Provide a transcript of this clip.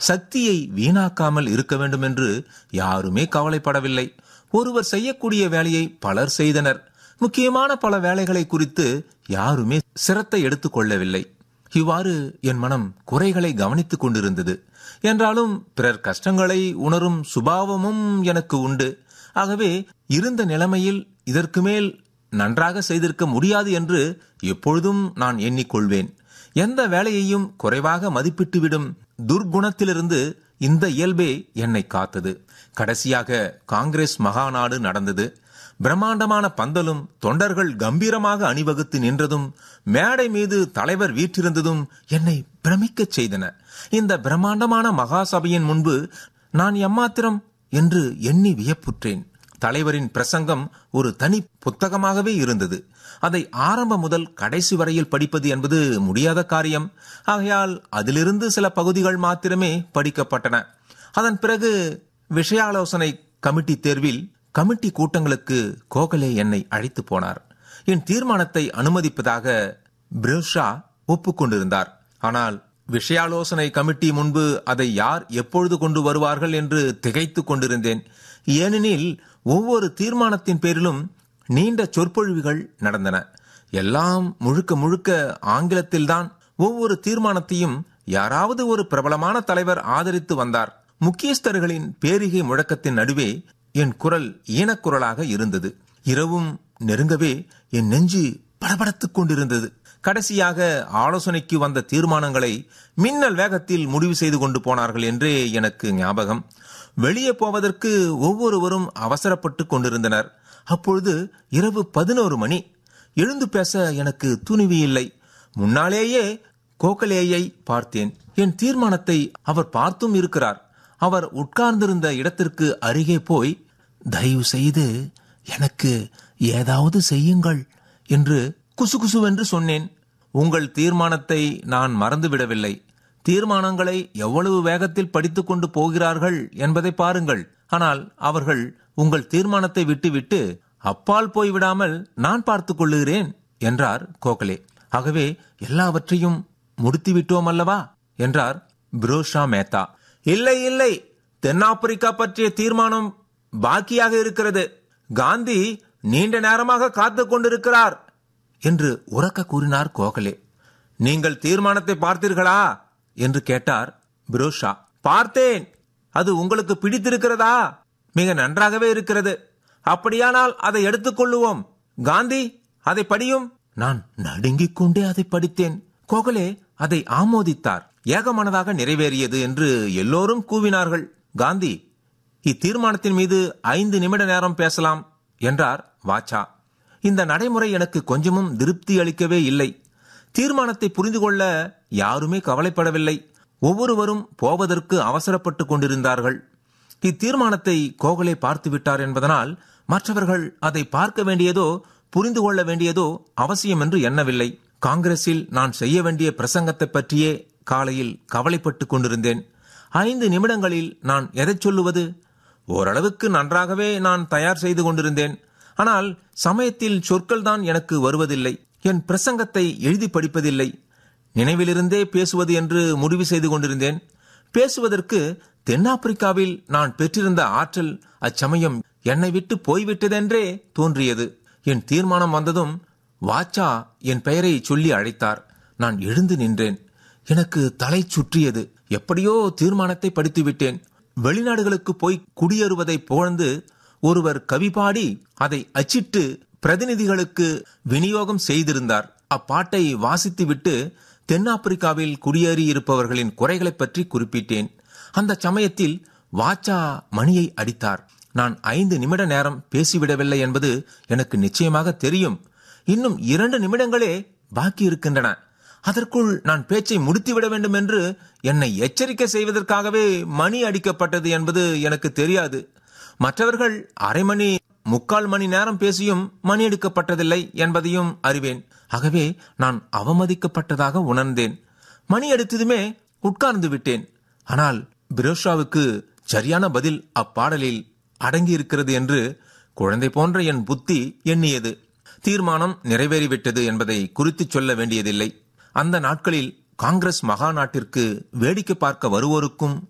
சக்தியை வீணாக்காமல் இருக்க வேண்டும் என்று யாருமே கவலைப்படவில்லை ஒருவர் செய்யக்கூடிய வேலையை பலர் செய்தனர் முக்கியமான பல வேலைகளை குறித்து யாருமே சிரத்தை எடுத்துக் கொள்ளவில்லை இவ்வாறு என் மனம் குறைகளை கவனித்துக் கொண்டிருந்தது என்றாலும் பிறர் கஷ்டங்களை உணரும் சுபாவமும் எனக்கு உண்டு ஆகவே இருந்த நிலைமையில் இதற்கு மேல் நன்றாக செய்திருக்க முடியாது என்று எப்பொழுதும் நான் எண்ணிக்கொள்வேன் எந்த வேலையையும் குறைவாக மதிப்பிட்டுவிடும் துர்குணத்திலிருந்து இந்த இயல்பே என்னை காத்தது கடைசியாக காங்கிரஸ் மகாநாடு நடந்தது பிரம்மாண்டமான பந்தலும் தொண்டர்கள் கம்பீரமாக அணிவகுத்து நின்றதும் மேடை மீது தலைவர் வீற்றிருந்ததும் என்னை பிரமிக்கச் செய்தன இந்த பிரம்மாண்டமான மகா சபையின் முன்பு நான் எம்மாத்திரம் என்று எண்ணி வியப்புற்றேன் தலைவரின் பிரசங்கம் ஒரு தனி புத்தகமாகவே இருந்தது அதை ஆரம்பம் முதல் கடைசி வரையில் படிப்பது என்பது முடியாத காரியம் ஆகையால் அதிலிருந்து சில பகுதிகள் மாத்திரமே படிக்கப்பட்டன அதன் பிறகு விஷயாலோசனை கமிட்டி தேர்வில் கமிட்டி கூட்டங்களுக்கு கோகலே என்னை அழைத்து போனார் என் தீர்மானத்தை அனுமதிப்பதாக பிரஷா ஒப்புக்கொண்டிருந்தார் ஆனால் விஷயாலோசனை கமிட்டி முன்பு அதை யார் எப்பொழுது கொண்டு வருவார்கள் என்று திகைத்துக் கொண்டிருந்தேன் ஏனெனில் ஒவ்வொரு தீர்மானத்தின் பேரிலும் நீண்ட சொற்பொழிவுகள் நடந்தன எல்லாம் முழுக்க முழுக்க ஆங்கிலத்தில்தான் ஒவ்வொரு தீர்மானத்தையும் யாராவது ஒரு பிரபலமான தலைவர் ஆதரித்து வந்தார் முக்கியஸ்தர்களின் பேரிகை முழக்கத்தின் நடுவே என் குரல் ஈனக்குரலாக இருந்தது இரவும் நெருங்கவே என் நெஞ்சு படபடத்துக் கொண்டிருந்தது கடைசியாக ஆலோசனைக்கு வந்த தீர்மானங்களை மின்னல் வேகத்தில் முடிவு செய்து கொண்டு போனார்கள் என்றே எனக்கு ஞாபகம் வெளியே போவதற்கு ஒவ்வொருவரும் அவசரப்பட்டு கொண்டிருந்தனர் அப்பொழுது இரவு பதினோரு மணி எழுந்து பேச எனக்கு துணிவு இல்லை முன்னாலேயே கோகலேயை பார்த்தேன் என் தீர்மானத்தை அவர் பார்த்தும் இருக்கிறார் அவர் உட்கார்ந்திருந்த இடத்திற்கு அருகே போய் தயவு செய்து எனக்கு ஏதாவது செய்யுங்கள் என்று குசுகுசுவென்று சொன்னேன் உங்கள் தீர்மானத்தை நான் மறந்துவிடவில்லை தீர்மானங்களை எவ்வளவு வேகத்தில் படித்துக் கொண்டு போகிறார்கள் என்பதை பாருங்கள் ஆனால் அவர்கள் உங்கள் தீர்மானத்தை விட்டுவிட்டு அப்பால் போய்விடாமல் நான் பார்த்துக் கொள்ளுகிறேன் என்றார் கோகலே ஆகவே எல்லாவற்றையும் முடித்துவிட்டோம் அல்லவா என்றார் புரோஷா மேத்தா இல்லை இல்லை தென்னாப்பிரிக்கா பற்றிய தீர்மானம் பாக்கியாக இருக்கிறது காந்தி நீண்ட நேரமாக காத்துக் கொண்டிருக்கிறார் என்று உறக்க கூறினார் கோகலே நீங்கள் தீர்மானத்தை பார்த்தீர்களா என்று கேட்டார் புரோஷா பார்த்தேன் அது உங்களுக்கு பிடித்திருக்கிறதா மிக நன்றாகவே இருக்கிறது அப்படியானால் அதை எடுத்துக்கொள்ளுவோம் காந்தி அதை படியும் நான் நடுங்கிக் கொண்டே அதை படித்தேன் கோகலே அதை ஆமோதித்தார் ஏகமனதாக நிறைவேறியது என்று எல்லோரும் கூவினார்கள் காந்தி இத்தீர்மானத்தின் மீது ஐந்து நிமிட நேரம் பேசலாம் என்றார் வாச்சா இந்த நடைமுறை எனக்கு கொஞ்சமும் திருப்தி அளிக்கவே இல்லை தீர்மானத்தை புரிந்து கொள்ள யாருமே கவலைப்படவில்லை ஒவ்வொருவரும் போவதற்கு அவசரப்பட்டு கொண்டிருந்தார்கள் இத்தீர்மானத்தை கோகலே பார்த்து விட்டார் என்பதனால் மற்றவர்கள் அதை பார்க்க வேண்டியதோ புரிந்து கொள்ள வேண்டியதோ அவசியம் என்று எண்ணவில்லை காங்கிரஸில் நான் செய்ய வேண்டிய பிரசங்கத்தை பற்றியே காலையில் கவலைப்பட்டுக் கொண்டிருந்தேன் ஐந்து நிமிடங்களில் நான் எதை சொல்லுவது ஓரளவுக்கு நன்றாகவே நான் தயார் செய்து கொண்டிருந்தேன் ஆனால் சமயத்தில் சொற்கள் தான் எனக்கு வருவதில்லை என் பிரசங்கத்தை எழுதி படிப்பதில்லை நினைவிலிருந்தே பேசுவது என்று முடிவு செய்து கொண்டிருந்தேன் பேசுவதற்கு தென்னாப்பிரிக்காவில் நான் பெற்றிருந்த ஆற்றல் அச்சமயம் என்னை விட்டு போய்விட்டதென்றே தோன்றியது என் தீர்மானம் வந்ததும் வாச்சா என் பெயரை சொல்லி அழைத்தார் நான் எழுந்து நின்றேன் எனக்கு தலை சுற்றியது எப்படியோ தீர்மானத்தை படித்து விட்டேன் வெளிநாடுகளுக்கு போய் குடியேறுவதை புகழ்ந்து ஒருவர் கவி பாடி அதை அச்சிட்டு பிரதிநிதிகளுக்கு விநியோகம் செய்திருந்தார் அப்பாட்டை வாசித்துவிட்டு தென்னாப்பிரிக்காவில் குடியேறி இருப்பவர்களின் குறைகளை பற்றி குறிப்பிட்டேன் அந்த சமயத்தில் வாச்சா மணியை அடித்தார் நான் ஐந்து நிமிட நேரம் பேசிவிடவில்லை என்பது எனக்கு நிச்சயமாக தெரியும் இன்னும் இரண்டு நிமிடங்களே பாக்கி இருக்கின்றன அதற்குள் நான் பேச்சை முடித்துவிட வேண்டும் என்று என்னை எச்சரிக்கை செய்வதற்காகவே மணி அடிக்கப்பட்டது என்பது எனக்கு தெரியாது மற்றவர்கள் அரை மணி முக்கால் மணி நேரம் பேசியும் மணி அடிக்கப்பட்டதில்லை என்பதையும் அறிவேன் ஆகவே நான் அவமதிக்கப்பட்டதாக உணர்ந்தேன் மணி அடித்ததுமே உட்கார்ந்து விட்டேன் ஆனால் பிரோஷாவுக்கு சரியான பதில் அப்பாடலில் அடங்கியிருக்கிறது என்று குழந்தை போன்ற என் புத்தி எண்ணியது தீர்மானம் நிறைவேறிவிட்டது என்பதை குறித்துச் சொல்ல வேண்டியதில்லை அந்த நாட்களில் காங்கிரஸ் மகா நாட்டிற்கு வேடிக்கை பார்க்க வருவோருக்கும்